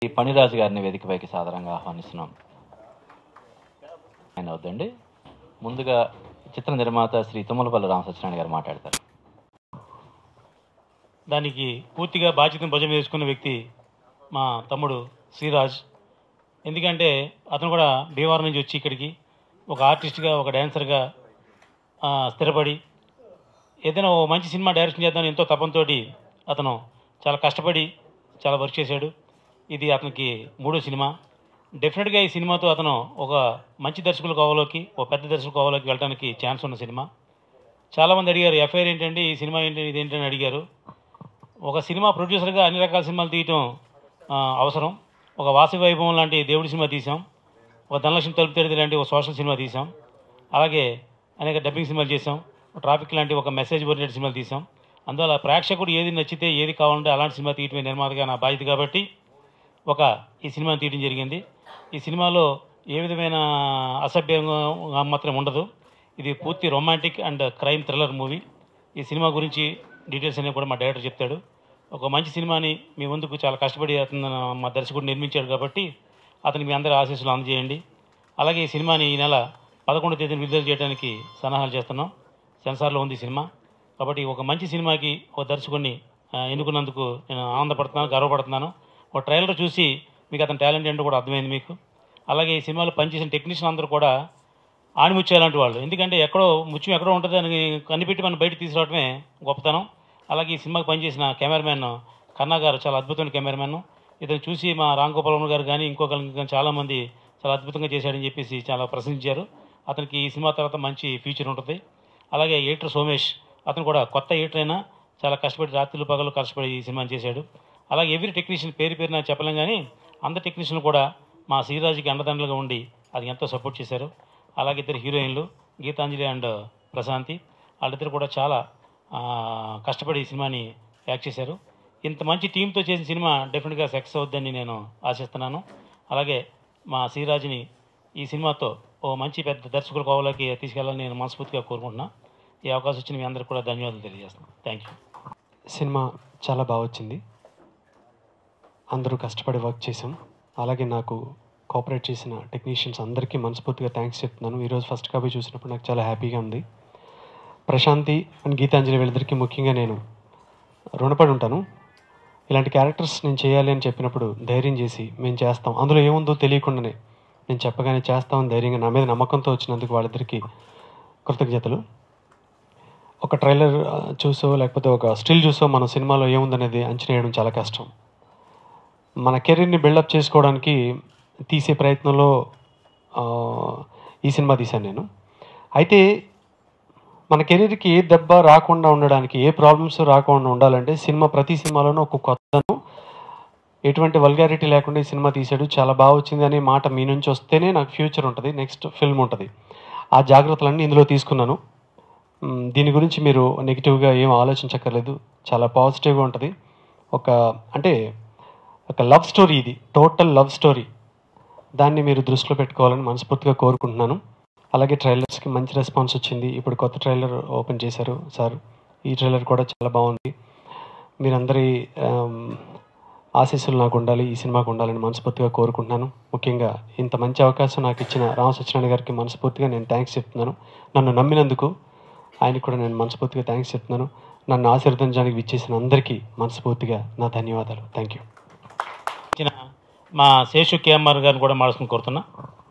ఈ పణిరాజు గారిని వేదికపైకి సాదరంగా ఆహ్వానిస్తున్నాం ఆయన వద్దండి ముందుగా చిత్ర నిర్మాత శ్రీ తుమ్మలపల్లి రామసత్యనారాయణ గారు మాట్లాడతారు దానికి పూర్తిగా బాధ్యతను భుజం వేసుకున్న వ్యక్తి మా తమ్ముడు శ్రీరాజ్ ఎందుకంటే అతను కూడా భీమవరం నుంచి వచ్చి ఇక్కడికి ఒక ఆర్టిస్ట్గా ఒక డ్యాన్సర్గా ఆ, స్థిరపడి ఏదైనా ఓ మంచి సినిమా డైరెక్షన్ చేద్దామని ఎంతో తపంతో అతను చాలా కష్టపడి చాలా వర్క్ చేశాడు ఇది అతనికి మూడో సినిమా డెఫినెట్గా ఈ సినిమాతో అతను ఒక మంచి దర్శకుల కోవలోకి ఒక పెద్ద దర్శకుల కోవలోకి వెళ్ళడానికి ఛాన్స్ ఉన్న సినిమా చాలామంది అడిగారు ఎఫ్ఐఆర్ ఏంటండి ఈ సినిమా ఏంటి ఇది ఏంటని అడిగారు ఒక సినిమా ప్రొడ్యూసర్గా అన్ని రకాల సినిమాలు తీయటం ఆ, అవసరం ఒక వాసి వైభవం లాంటి దేవుడి సినిమా తీసాం ఒక ధనలక్ష్మి తలుపు తెరిది లాంటి ఒక సోషల్ సినిమా తీసాం అలాగే అనేక డబ్బింగ్ సినిమాలు చేసాం ట్రాఫిక్ లాంటి ఒక మెసేజ్ ఓరియంటెడ్ సినిమాలు తీసాం అందువల్ల ప్రేక్షకుడు ఏది నచ్చితే ఏది కావాలంటే అలాంటి సినిమా తీయటమే నిర్మాతగా నా బాధ్యత కాబట్టి ఒక ఈ సినిమాని తీయడం జరిగింది ఈ సినిమాలో ఏ విధమైన అసభ్యంగా మాత్రం ఉండదు ఇది పూర్తి romantic and crime thriller movie ఈ సినిమా గురించి డీటెయిల్స్ అనేవి కూడా మా డైరెక్టర్ చెప్తాడు ఒక మంచి సినిమాని మీ ముందుకు చాలా కష్టపడి అతను మా దర్శకుడు నిర్మించాడు కాబట్టి అతనికి మీ అందరి ఆశీస్సులు అందజేయండి అలాగే ఈ సినిమాని ఈ నెల పదకొండు తేదీన విడుదల చేయడానికి సన్నాహాలు చేస్తున్నాం సెన్సార్లో ఉంది ఈ సినిమా కాబట్టి ఒక మంచి సినిమాకి ఒక దర్శకుడిని ఆ, ఎన్నుకున్నందుకు నేను ఆనందపడుతున్నాను గర్వపడుతున్నాను ఒక ట్రైలర్ చూసి మీకు అతని టాలెంట్ ఏంటో కూడా అర్థమైంది మీకు అలాగే ఈ సినిమాలో పనిచేసిన టెక్నీషియన్ అందరూ కూడా ఆణిముత్యాలాంటి వాళ్ళు ఎందుకంటే ఎక్కడో ముత్యం ఎక్కడో ఉంటుంది అని కనిపెట్టి మనం బయట తీసుకురావడమే గొప్పతనం అలాగే ఈ సినిమాకి పనిచేసిన కెమెరామెన్ కన్నా గారు చాలా అద్భుతమైన కెమెరామెన్ ఇతను చూసి మా రామ్ గోపాల్ వర్మ గారు కానీ ఇంకొకరు ఇంకా చాలామంది చాలా అద్భుతంగా చేశాడని చెప్పేసి చాలా ప్రశంసించారు అతనికి ఈ సినిమా తర్వాత మంచి ఫ్యూచర్ ఉంటుంది అలాగే ఎడిటర్ సోమేష్ అతను కూడా కొత్త ఎడిటర్ అయినా చాలా కష్టపడి రాత్రులు పగలు కష్టపడి ఈ సినిమాని చేశాడు అలాగే ఎవరి టెక్నీషియన్ పేరు పేరు నాకు చెప్పలేం కానీ అందరు టెక్నీషియన్లు కూడా మా శ్రీరాజుకి అండదండలుగా ఉండి అది ఎంతో సపోర్ట్ చేశారు అలాగే ఇద్దరు హీరోయిన్లు గీతాంజలి అండ్ ప్రశాంతి వాళ్ళిద్దరు కూడా చాలా ఆ, కష్టపడి ఈ సినిమాని యాక్ట్ చేశారు ఇంత మంచి టీంతో చేసిన సినిమా డెఫినెట్గా సక్సెస్ అవుద్దని నేను ఆశిస్తున్నాను అలాగే మా శ్రీరాజుని ఈ సినిమాతో ఓ మంచి పెద్ద దర్శకుల కోవలోకి తీసుకెళ్ళాలని నేను మనస్ఫూర్తిగా కోరుకుంటున్నా ఈ అవకాశం వచ్చిన మీ అందరికీ కూడా ధన్యవాదాలు తెలియజేస్తున్నాను థ్యాంక్ యూ సినిమా చాలా బాగా వచ్చింది అందరూ కష్టపడి వర్క్ చేసాం అలాగే నాకు కోఆపరేట్ చేసిన టెక్నీషియన్స్ అందరికీ మనస్ఫూర్తిగా థ్యాంక్స్ చెప్తున్నాను ఈరోజు ఫస్ట్ కాపీ చూసినప్పుడు నాకు చాలా హ్యాపీగా ఉంది ప్రశాంతి అండ్ గీతాంజలి వీళ్ళిద్దరికీ ముఖ్యంగా నేను రుణపడి ఉంటాను ఇలాంటి క్యారెక్టర్స్ నేను చేయాలి అని చెప్పినప్పుడు ధైర్యం చేసి మేము చేస్తాం అందులో ఏముందో తెలియకుండానే నేను చెప్పగానే చేస్తామని ధైర్యంగా నా మీద నమ్మకంతో వచ్చినందుకు వాళ్ళిద్దరికీ కృతజ్ఞతలు ఒక ట్రైలర్ ఆ, చూసో లేకపోతే ఒక స్టిల్ చూసో మన సినిమాలో ఏముందనేది అంచనా వేయడం చాలా కష్టం మన కెరీర్ని బిల్డప్ చేసుకోవడానికి తీసే ప్రయత్నంలో ఆ, ఈ సినిమా తీశాను నేను అయితే మన కెరీర్కి ఏ దెబ్బ రాకుండా ఉండడానికి ఏ ప్రాబ్లమ్స్ రాకుండా ఉండాలంటే సినిమా ప్రతి సినిమాలోనూ ఒక కొత్తను ఎటువంటి వల్గారిటీ లేకుండా ఈ సినిమా తీశాడు చాలా బాగా వచ్చింది అనే మాట మీ నుంచి వస్తేనే నాకు ఫ్యూచర్ ఉంటుంది నెక్స్ట్ ఫిల్మ్ ఉంటుంది ఆ జాగ్రత్తలన్నీ ఇందులో తీసుకున్నాను మ్, దీని గురించి మీరు నెగిటివ్గా ఏం ఆలోచించక్కర్లేదు చాలా పాజిటివ్గా ఉంటుంది ఒక అంటే ఒక లవ్ స్టోరీ ఇది టోటల్ లవ్ స్టోరీ దాన్ని మీరు దృష్టిలో పెట్టుకోవాలని మనస్ఫూర్తిగా కోరుకుంటున్నాను అలాగే ట్రైలర్స్కి మంచి రెస్పాన్స్ వచ్చింది ఇప్పుడు కొత్త ట్రైలర్ ఓపెన్ చేశారు సార్ ఈ ట్రైలర్ కూడా చాలా బాగుంది మీరందరి ఆమ్, ఆశీస్సులు నాకు ఉండాలి ఈ సినిమాకు ఉండాలని మనస్ఫూర్తిగా కోరుకుంటున్నాను ముఖ్యంగా ఇంత మంచి అవకాశం నాకు ఇచ్చిన రామ సత్యనారాయణ గారికి మనస్ఫూర్తిగా నేను థ్యాంక్స్ చెప్తున్నాను నన్ను నమ్మినందుకు ఆయనకు కూడా నేను మనస్ఫూర్తిగా థ్యాంక్స్ చెప్తున్నాను నన్ను ఆశీర్వదించడానికి విచ్చేసిన అందరికీ మనస్ఫూర్తిగా నా ధన్యవాదాలు థ్యాంక్ యూ ఇచ్చిన మా శేషు కేఎంఆర్ గారిని కూడా మాడుకుని కోరుతున్నా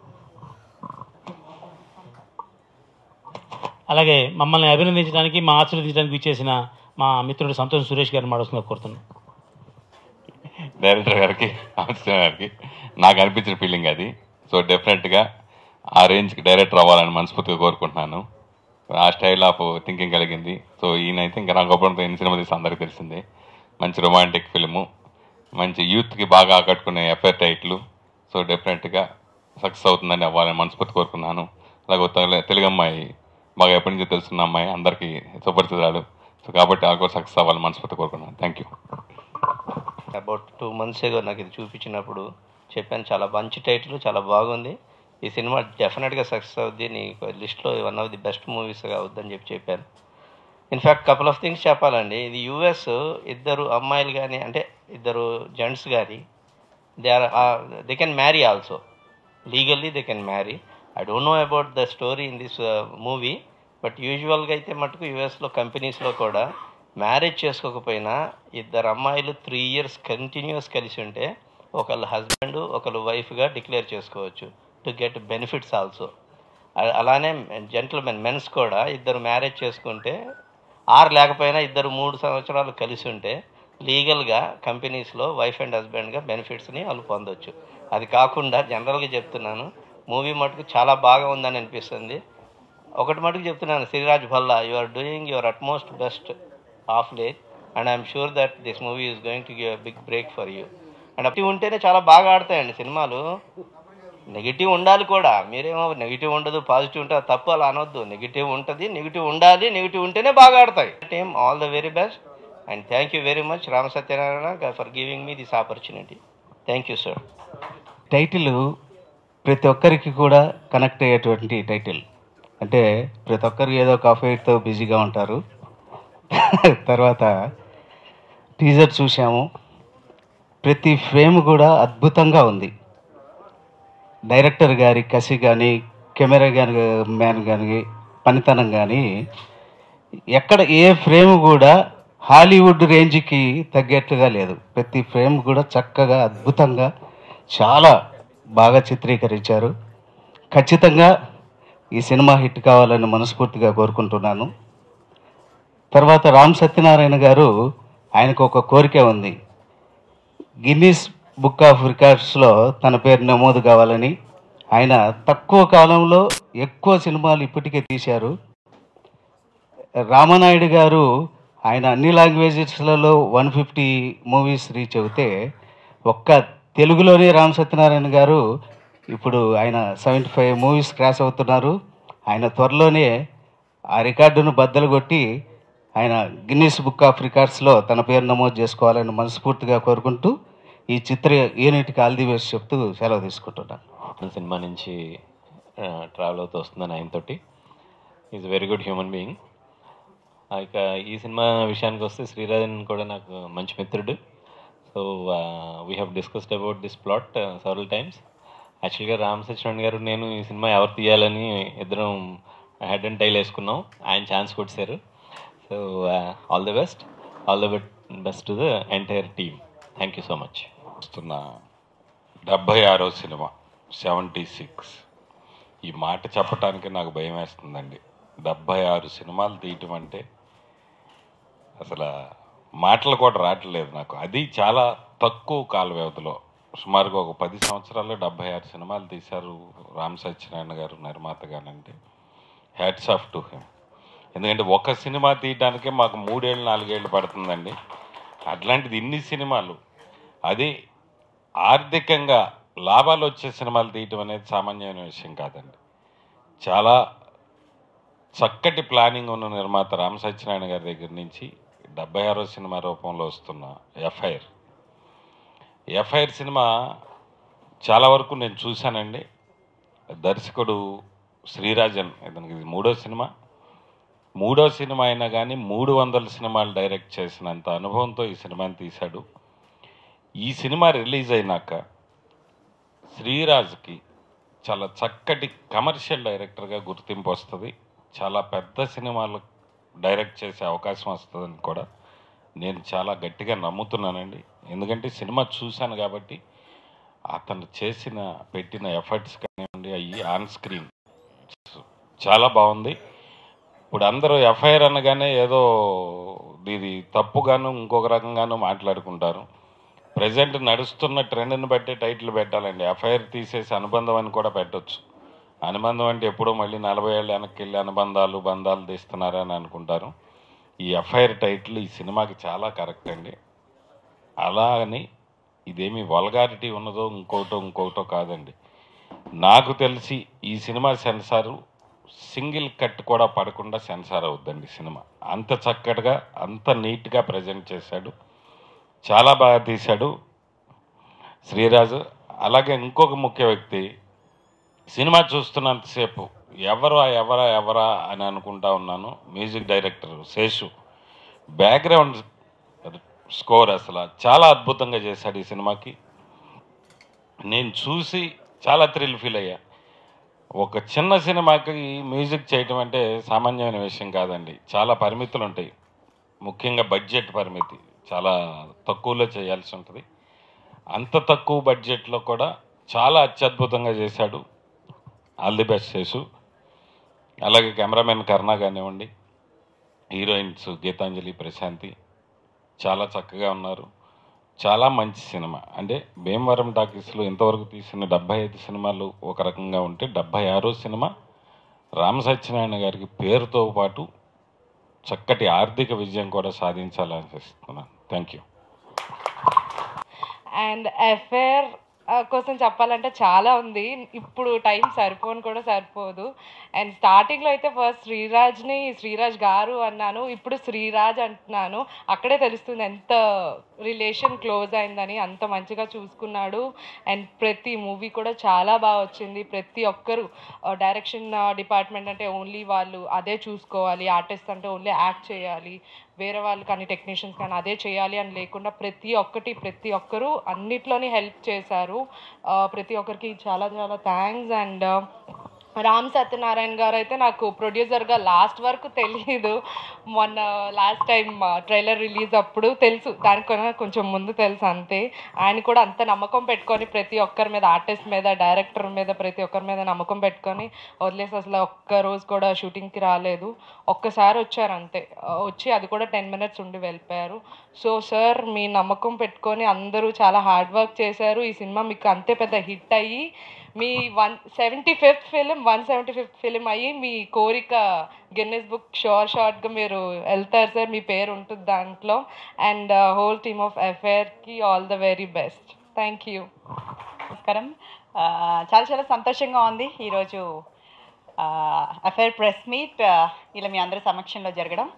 అలాగే మమ్మల్ని అభినందించడానికి మా ఆశీర్వదించడానికి ఇచ్చేసిన మా మిత్రుడు సంతోష్ సురేష్ గారిని మాడుకుని కోరుతున్నాను డైరెక్టర్ గారికి ఆఫీసర్ గారికి నాకు అనిపించిన ఫీలింగ్ అది సో డెఫినెట్గా ఆ రేంజ్కి డైరెక్టర్ అవ్వాలని మనస్ఫూర్తిగా కోరుకుంటున్నాను ఆ స్టైల్ ఆఫ్ థింకింగ్ కలిగింది సో ఈయనైతే ఇంకా నాకు అప్పుడు ఎన్ని సినిమా తీసి అందరికీ తెలిసిందే మంచి రొమాంటిక్ ఫిల్ము మంచి యూత్కి బాగా ఆకట్టుకునే ఎఫ్ఐఆర్ టైట్లు సో డెఫినెట్గా సక్సెస్ అవుతుందని అవ్వాలని మనస్ఫూర్తి కోరుకున్నాను అలాగే ఒక తెలు- తెలుగు అమ్మాయి బాగా ఎప్పటి నుంచో తెలుసున్న అమ్మాయి అందరికీ సుపరిచితురాలు సో కాబట్టి ఆ కూడా సక్సెస్ అవ్వాలని మనస్ఫూర్తి కోరుకున్నాను thank you about two months ago నాకు ఇది చూపించినప్పుడు చెప్పాను చాలా మంచి టైటిల్ చాలా బాగుంది ఈ సినిమా డెఫినెట్గా సక్సెస్ అవుద్ది నీ లిస్ట్లో వన్ ఆఫ్ ది బెస్ట్ మూవీస్గా అవుద్దని చెప్పి చెప్పాను ఇన్ఫ్యాక్ట్ కపుల్ ఆఫ్ థింగ్స్ చెప్పాలండి ఇది యూఎస్ ఇద్దరు అమ్మాయిలు కానీ అంటే ఇద్దరు జెంట్స్ కానీ they are they can marry also legally they can marry I don't know about the story in this movie but యూజువల్గా అయితే మటుకు యుఎస్లో కంపెనీస్లో కూడా మ్యారేజ్ చేసుకోకపోయినా ఇద్దరు అమ్మాయిలు త్రీ ఇయర్స్ కంటిన్యూస్ కలిసి ఉంటే ఒకళ్ళు హస్బెండ్ ఒకళ్ళు వైఫ్గా డిక్లేర్ చేసుకోవచ్చు టు గెట్ బెనిఫిట్స్ ఆల్సో అలానే జెంటల్మెన్ మెన్స్ కూడా ఇద్దరు మ్యారేజ్ చేసుకుంటే ఆరు లేకపోయినా ఇద్దరు మూడు సంవత్సరాలు కలిసి ఉంటే లీగల్గా కంపెనీస్లో వైఫ్ అండ్ హస్బెండ్గా బెనిఫిట్స్ని వాళ్ళు పొందొచ్చు అది కాకుండా జనరల్గా చెప్తున్నాను మూవీ మటుకు చాలా బాగా ఉందని అనిపిస్తుంది ఒకటి మటుకు చెప్తున్నాను Sriraj Bhalla you are doing your utmost best of late and I'm sure that this movie is going to give big break for you and అప్పుడు ఉంటేనే చాలా బాగా ఆడతాయండి సినిమాలు నెగిటివ్ ఉండాలి కూడా మీరేమో నెగిటివ్ ఉండదు పాజిటివ్ ఉంటుంది తప్పు అలా అనొద్దు నెగిటివ్ ఉంటుంది నెగిటివ్ ఉండాలి నెగిటివ్ ఉంటేనే బాగా ఆడతాయి team all the very best and thank you very much Rama Satyanarayana for giving me this opportunity thank you sir title ప్రతి ఒక్కరికి కూడా కనెక్ట్ అయ్యేటువంటి టైటిల్ అంటే ప్రతి ఒక్కరు ఏదో ఒక అఫైర్తో బిజీగా ఉంటారు తర్వాత టీజర్ చూసాము ప్రతి ఫ్రేమ్ కూడా అద్భుతంగా ఉంది డైరెక్టర్ గారి కసి కానీ కెమెరా గాని మ్యాన్ కానీ పనితనం కానీ ఎక్కడ ఏ ఫ్రేమ్ కూడా హాలీవుడ్ రేంజ్కి తగ్గట్టుగా లేదు ప్రతి ఫ్రేమ్ కూడా చక్కగా అద్భుతంగా చాలా బాగా చిత్రీకరించారు ఖచ్చితంగా ఈ సినిమా హిట్ కావాలని మనస్ఫూర్తిగా కోరుకుంటున్నాను తర్వాత రామ్ సత్యనారాయణ గారు ఆయనకు ఒక కోరిక ఉంది గిన్నీస్ బుక్ ఆఫ్ రికార్డ్స్లో తన పేరు నమోదు కావాలని ఆయన తక్కువ కాలంలో ఎక్కువ సినిమాలు ఇప్పటికే తీశారు రామనాయుడు గారు ఆయన అన్ని లాంగ్వేజెస్లలో వన్ ఫిఫ్టీ మూవీస్ రీచ్ అవుతే ఒక్క తెలుగులోనే రామ్ సత్యనారాయణ గారు ఇప్పుడు ఆయన సెవెంటీ ఫైవ్ మూవీస్ క్రాస్ అవుతున్నారు ఆయన త్వరలోనే ఆ రికార్డును బద్దలు కొట్టి ఆయన గిన్నీస్ బుక్ ఆఫ్ రికార్డ్స్లో తన పేరు నమోదు చేసుకోవాలని మనస్ఫూర్తిగా కోరుకుంటూ ఈ చిత్ర యూనిట్కి ఆల్ ది బెస్ట్ చెప్తూ సెలవు తీసుకుంటున్నాను సినిమా నుంచి ట్రావెల్ అవుతూ వస్తున్నాను ఆయనతోటి is very good human being ఇక ఈ సినిమా విషయానికి వస్తే శ్రీరాజన్ కూడా నాకు మంచి మిత్రుడు so we have discussed about this plot several times యాక్చువల్గా రామ్ సత్యనారాయణ గారు నేను ఈ సినిమా ఎవరు తీయాలని ఇద్దరం హెడ్ అండ్ టైల్ వేసుకున్నాం ఆయన ఛాన్స్ కొట్టారు so all the best all the best to the entire team thank you so much వస్తున్న డెబ్భై ఆరో సినిమా సెవెంటీ సిక్స్ ఈ మాట చెప్పటానికి నాకు భయం వేస్తుందండి డెబ్భై ఆరు సినిమాలు తీయటం అంటే అసలు మాటలు కూడా రావట్లేదు నాకు అది చాలా తక్కువ కాల వ్యవధిలో సుమారుగా ఒక పది సంవత్సరాల్లో డెబ్భై ఆరు సినిమాలు తీశారు రామ్ సత్యనారాయణ గారు నిర్మాత గానంటే హ్యాట్స్ ఆఫ్ టు హిమ్ ఎందుకంటే ఒక సినిమా తీయడానికే మాకు మూడేళ్ళు నాలుగేళ్ళు పడుతుందండి అట్లాంటిది ఇన్ని సినిమాలు అది ఆర్థికంగా లాభాలు వచ్చే సినిమాలు తీయటం అనేది సామాన్యమైన విషయం కాదండి చాలా చక్కటి ప్లానింగ్ ఉన్న నిర్మాత రామ సత్యనారాయణ గారి దగ్గర నుంచి డెబ్బై ఆరో సినిమా రూపంలో వస్తున్న ఎఫ్ఐఆర్ ఎఫ్ఐఆర్ సినిమా చాలా వరకు నేను చూశానండి దర్శకుడు శ్రీరాజన్ ఇతనికి ఇది మూడో సినిమా మూడో సినిమా అయినా కానీ మూడు వందల సినిమాలు డైరెక్ట్ చేసినంత అనుభవంతో ఈ సినిమాని తీశాడు ఈ సినిమా రిలీజ్ అయినాక శ్రీరాజ్కి చాలా చక్కటి కమర్షియల్ డైరెక్టర్గా గుర్తింపు వస్తుంది చాలా పెద్ద సినిమాలు డైరెక్ట్ చేసే అవకాశం వస్తుందని కూడా నేను చాలా గట్టిగా నమ్ముతున్నానండి ఎందుకంటే సినిమా చూశాను కాబట్టి అతను చేసిన పెట్టిన ఎఫర్ట్స్ కానివ్వండి అవి ఆన్ స్క్రీన్ చాలా బాగుంది ఇప్పుడు అందరూ ఎఫ్ఐఆర్ అనగానే ఏదో ఇది తప్పుగాను ఇంకొక రకంగాను మాట్లాడుకుంటారు ప్రజెంట్ నడుస్తున్న ట్రెండ్ని బట్టి టైటిల్ పెట్టాలండి ఎఫ్ఐఆర్ తీసేసి అనుబంధం అని కూడా పెట్టొచ్చు అనుబంధం అంటే ఎప్పుడో మళ్ళీ నలభై ఏళ్ళు వెనక్కి వెళ్ళి అనుబంధాలు బంధాలు తీస్తున్నారని అనుకుంటారు ఈ ఎఫ్ఐఆర్ టైటిల్ ఈ సినిమాకి చాలా కరెక్ట్ అండి అలా అని ఇదేమి వల్గారిటీ ఉన్నదో ఇంకోటో ఇంకోటో కాదండి నాకు తెలిసి ఈ సినిమా సెన్సారు సింగిల్ కట్ కూడా పడకుండా సెన్సార్ అవుద్దండి సినిమా అంత చక్కటిగా అంత నీట్గా ప్రజెంట్ చేశాడు చాలా బాగా తీశాడు శ్రీరాజు అలాగే ఇంకొక ముఖ్య వ్యక్తి సినిమా చూస్తున్నంతసేపు ఎవరా ఎవరా ఎవరా అని అనుకుంటా ఉన్నాను music director Seshu background score అసలు చాలా అద్భుతంగా చేశాడు ఈ సినిమాకి నేను చూసి చాలా థ్రిల్ ఫీల్ అయ్యా ఒక చిన్న సినిమాకి మ్యూజిక్ చేయటం అంటే సామాన్యమైన విషయం కాదండి చాలా పరిమితులు ఉంటాయి ముఖ్యంగా బడ్జెట్ పరిమితి చాలా తక్కువలో చేయాల్సి ఉంటుంది అంత తక్కువ బడ్జెట్లో కూడా చాలా అత్యద్భుతంగా చేశాడు ఆల్ ది బెస్ట్ చేసు అలాగే కెమెరామెన్ కరుణ కానివ్వండి హీరోయిన్స్ గీతాంజలి ప్రశాంతి చాలా చక్కగా ఉన్నారు చాలా మంచి సినిమా అంటే భీమవరం టాకీస్లో ఇంతవరకు తీసిన డెబ్బై ఐదు సినిమాలు ఒక రకంగా ఉంటే డెబ్బై ఆరో సినిమా రామ సత్యనారాయణ గారికి పేరుతో పాటు చక్కటి ఆర్థిక విజయం కూడా సాధించాలని ఆశిస్తున్నాను థ్యాంక్ యూ అండ్ అఫేర్ కోసం చెప్పాలంటే చాలా ఉంది ఇప్పుడు టైం సరిపోను కూడా సరిపోదు అండ్ స్టార్టింగ్లో అయితే ఫస్ట్ శ్రీరాజ్ని శ్రీరాజ్ గారు అన్నాను ఇప్పుడు శ్రీరాజ్ అంటున్నాను అక్కడే తెలుస్తుంది ఎంత రిలేషన్ క్లోజ్ అయిందని అంత మంచిగా చూసుకున్నాడు అండ్ ప్రతి మూవీ కూడా చాలా బాగా వచ్చింది ప్రతి ఒక్కరు డైరెక్షన్ డిపార్ట్మెంట్ అంటే ఓన్లీ వాళ్ళు అదే చూసుకోవాలి ఆర్టిస్ట్ అంటే ఓన్లీ యాక్ట్ చేయాలి వేరే వాళ్ళు కానీ టెక్నీషియన్స్ కానీ అదే చేయాలి అని లేకుండా ప్రతి ఒక్కటి ప్రతి ఒక్కరు అన్నిట్లోని హెల్ప్ చేశారు ఆ, ప్రతి ఒక్కరికి చాలా చాలా థ్యాంక్స్ అండ్ రామ్ సత్యనారాయణ గారు అయితే నాకు ప్రొడ్యూసర్గా లాస్ట్ వరకు తెలియదు మొన్న లాస్ట్ టైం ట్రైలర్ రిలీజ్ అప్పుడు తెలుసు దానికన్నా కొంచెం ముందు తెలుసు అంతే ఆయన కూడా అంత నమ్మకం పెట్టుకొని ప్రతి ఒక్కరి మీద ఆర్టిస్ట్ మీద డైరెక్టర్ మీద ప్రతి ఒక్కరి మీద నమ్మకం పెట్టుకొని వదిలేసి అసలు ఒక్క రోజు కూడా షూటింగ్కి రాలేదు ఒక్కసారి వచ్చారు అంతే ఆ, వచ్చి అది కూడా టెన్ మినిట్స్ ఉండి వెళ్ళిపోయారు సో సార్ మీ నమ్మకం పెట్టుకొని అందరూ చాలా హార్డ్ వర్క్ చేశారు ఈ సినిమా మీకు అంతే పెద్ద హిట్ అయ్యి మీ one seventy fifth film one seventy fifth film అయ్యి మీ కోరిక గిన్నెస్ బుక్ షోర్ షార్ట్గా మీరు వెళ్తారు సార్ మీ పేరు ఉంటుంది దాంట్లో అండ్ హోల్ టీమ్ ఆఫ్ అఫేర్కి all the very best thank you నమస్కారం ఆ, చాలా చాలా సంతోషంగా ఉంది ఈరోజు అఫైర్ ప్రెస్ మీట్ ఇలా మీ అందరి సమక్షంలో జరగడం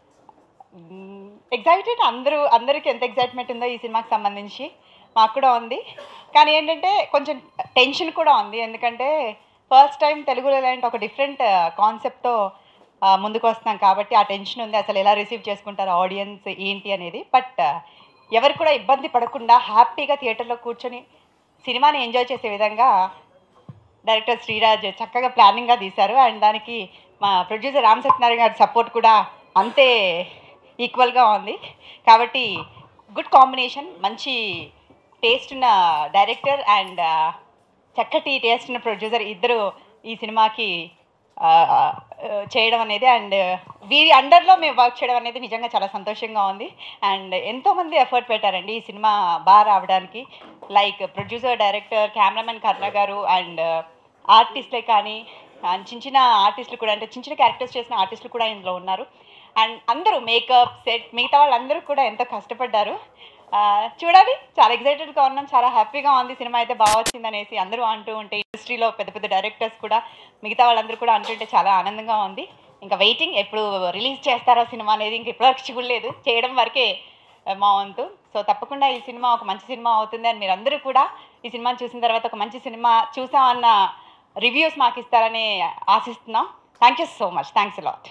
ఎగ్జైటెడ్ అందరూ అందరికీ ఎంత ఎగ్జైట్మెంట్ ఉందో ఈ సినిమాకి సంబంధించి మాకు కూడా ఉంది కానీ ఏంటంటే కొంచెం టెన్షన్ కూడా ఉంది ఎందుకంటే ఫస్ట్ టైం తెలుగులో ఇలాంటి ఒక డిఫరెంట్ కాన్సెప్ట్తో ముందుకు వస్తున్నాం కాబట్టి ఆ టెన్షన్ ఉంది అసలు ఎలా రిసీవ్ చేసుకుంటారు ఆడియన్స్ ఏంటి అనేది బట్ ఎవరు కూడా ఇబ్బంది పడకుండా హ్యాపీగా థియేటర్లో కూర్చొని సినిమాని ఎంజాయ్ చేసే విధంగా డైరెక్టర్ శ్రీరాజ్ చక్కగా ప్లానింగ్గా తీశారు అండ్ దానికి మా ప్రొడ్యూసర్ రామ్ సత్యనారాయణ గారి సపోర్ట్ కూడా అంతే ఈక్వల్గా ఉంది కాబట్టి గుడ్ కాంబినేషన్ మంచి టేస్ట్ ఉన్న డైరెక్టర్ అండ్ చక్కటి టేస్ట్ ఉన్న ప్రొడ్యూసర్ ఇద్దరు ఈ సినిమాకి ఆ, ఆ, చేయడం అనేది అండ్ వీరి అండర్లో మేము వర్క్ చేయడం అనేది నిజంగా చాలా సంతోషంగా ఉంది అండ్ ఎంతోమంది ఎఫర్ట్ పెట్టారండి ఈ సినిమా బాగా రావడానికి like producer director cameraman Karna garu and ఆర్టిస్ట్లే కానీ and చిన్న చిన్న ఆర్టిస్టులు కూడా అంటే చిన్న చిన్న క్యారెక్టర్స్ చేసిన ఆర్టిస్టులు కూడా ఇందులో ఉన్నారు అండ్ అందరూ మేకప్ సెట్ మిగతా వాళ్ళందరూ కూడా ఎంతో కష్టపడ్డారు ఆ, చూడాలి చాలా ఎక్సైటెడ్గా ఉన్నాం చాలా హ్యాపీగా ఉంది సినిమా అయితే బాగా వచ్చింది అనేసి అందరూ అంటూ ఉంటే ఇండస్ట్రీలో పెద్ద పెద్ద డైరెక్టర్స్ కూడా మిగతా వాళ్ళందరూ కూడా అంటుంటే చాలా ఆనందంగా ఉంది ఇంకా వెయిటింగ్ ఎప్పుడు రిలీజ్ చేస్తారో సినిమా అనేది ఇంక ఇప్పటివరకు చూడలేదు చేయడం వరకే ఆ, మా వంతు సో తప్పకుండా ఈ సినిమా ఒక మంచి సినిమా అవుతుంది అని మీరు అందరూ కూడా ఈ సినిమాని చూసిన తర్వాత ఒక మంచి సినిమా చూసామన్న రివ్యూస్ మాకు ఇస్తారని ఆశిస్తున్నాం thank you so much thanks lot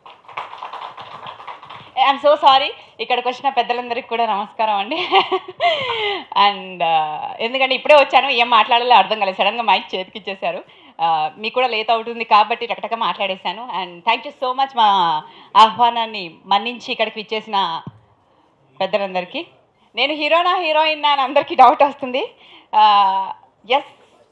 I'm so sorry ఇక్కడికి వచ్చిన పెద్దలందరికీ కూడా నమస్కారం అండి అండ్ ఎందుకంటే ఇప్పుడే వచ్చాను ఏం మాట్లాడాలో అర్థం కాలేదు సడన్గా మైక్ చేతికి ఇచ్చేశారు Uh, మీకు కూడా లేట్ అవుతుంది కాబట్టి టకటక మాట్లాడేశాను and thank you so much మా ఆహ్వానాన్ని మన్నించి ఇక్కడికి ఇచ్చేసిన పెద్దలందరికీ నేను హీరోనా హీరోయిన్ అని అందరికీ డౌట్ వస్తుంది ఎస్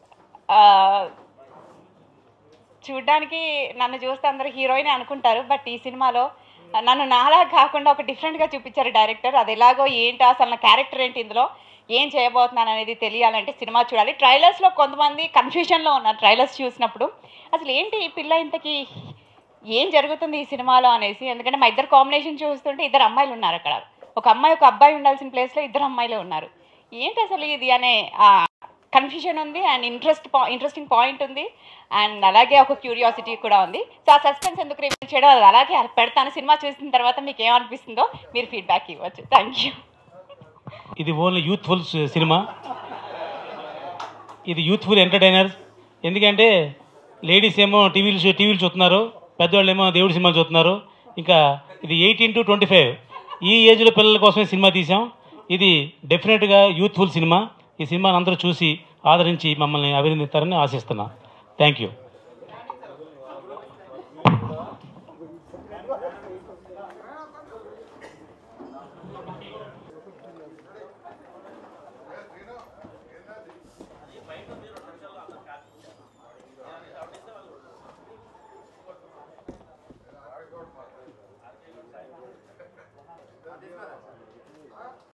చూడ్డానికి నన్ను చూస్తే అందరూ హీరోయిన్ అనుకుంటారు బట్ ఈ సినిమాలో నన్ను నాలా కాకుండా ఒక డిఫరెంట్గా చూపించారు డైరెక్టర్ అది ఎలాగో ఏంటో అసలు నా క్యారెక్టర్ ఏంటి ఇందులో ఏం చేయబోతున్నాను అనేది తెలియాలంటే సినిమా చూడాలి ట్రైలర్స్లో కొంతమంది కన్ఫ్యూజన్లో ఉన్నారు ట్రైలర్స్ చూసినప్పుడు అసలు ఏంటి ఈ పిల్ల ఇంతకీ ఏం జరుగుతుంది ఈ సినిమాలో అనేసి ఎందుకంటే మా ఇద్దరు కాంబినేషన్ చూస్తుంటే ఇద్దరు అమ్మాయిలు ఉన్నారు అక్కడ ఒక అమ్మాయి ఒక అబ్బాయి ఉండాల్సిన ప్లేస్లో ఇద్దరు అమ్మాయిలే ఉన్నారు ఏంటి అసలు ఇది అనే కన్ఫ్యూజన్ ఉంది అండ్ ఇంట్రెస్ట్ ఇంట్రెస్టింగ్ పాయింట్ ఉంది అండ్ అలాగే ఒక క్యూరియాసిటీ కూడా ఉంది సో ఆ సస్పెన్స్ ఎందుకు రివీల్ చేయడం అది అలాగే పెడతాను సినిమా చూసిన తర్వాత మీకు ఏమనిపిస్తుందో మీరు ఫీడ్బ్యాక్ ఇవ్వచ్చు థ్యాంక్ యూ ఇది ఓన్లీ యూత్ఫుల్ సినిమా ఇది యూత్ఫుల్ ఎంటర్టైనర్ ఎందుకంటే లేడీస్ ఏమో టీవీలు చూ- టీవీలు చూస్తున్నారు పెద్దవాళ్ళు ఏమో దేవుడి సినిమాలు చూస్తున్నారు ఇంకా ఇది ఎయిటీన్ టు ట్వంటీ ఫైవ్ ఈ ఏజ్లో పిల్లల కోసమే సినిమా తీసాం ఇది డెఫినెట్గా యూత్ఫుల్ సినిమా ఈ సినిమాని అందరూ చూసి ఆదరించి మమ్మల్ని అభినందిస్తారని ఆశిస్తున్నా థ్యాంక్ యూ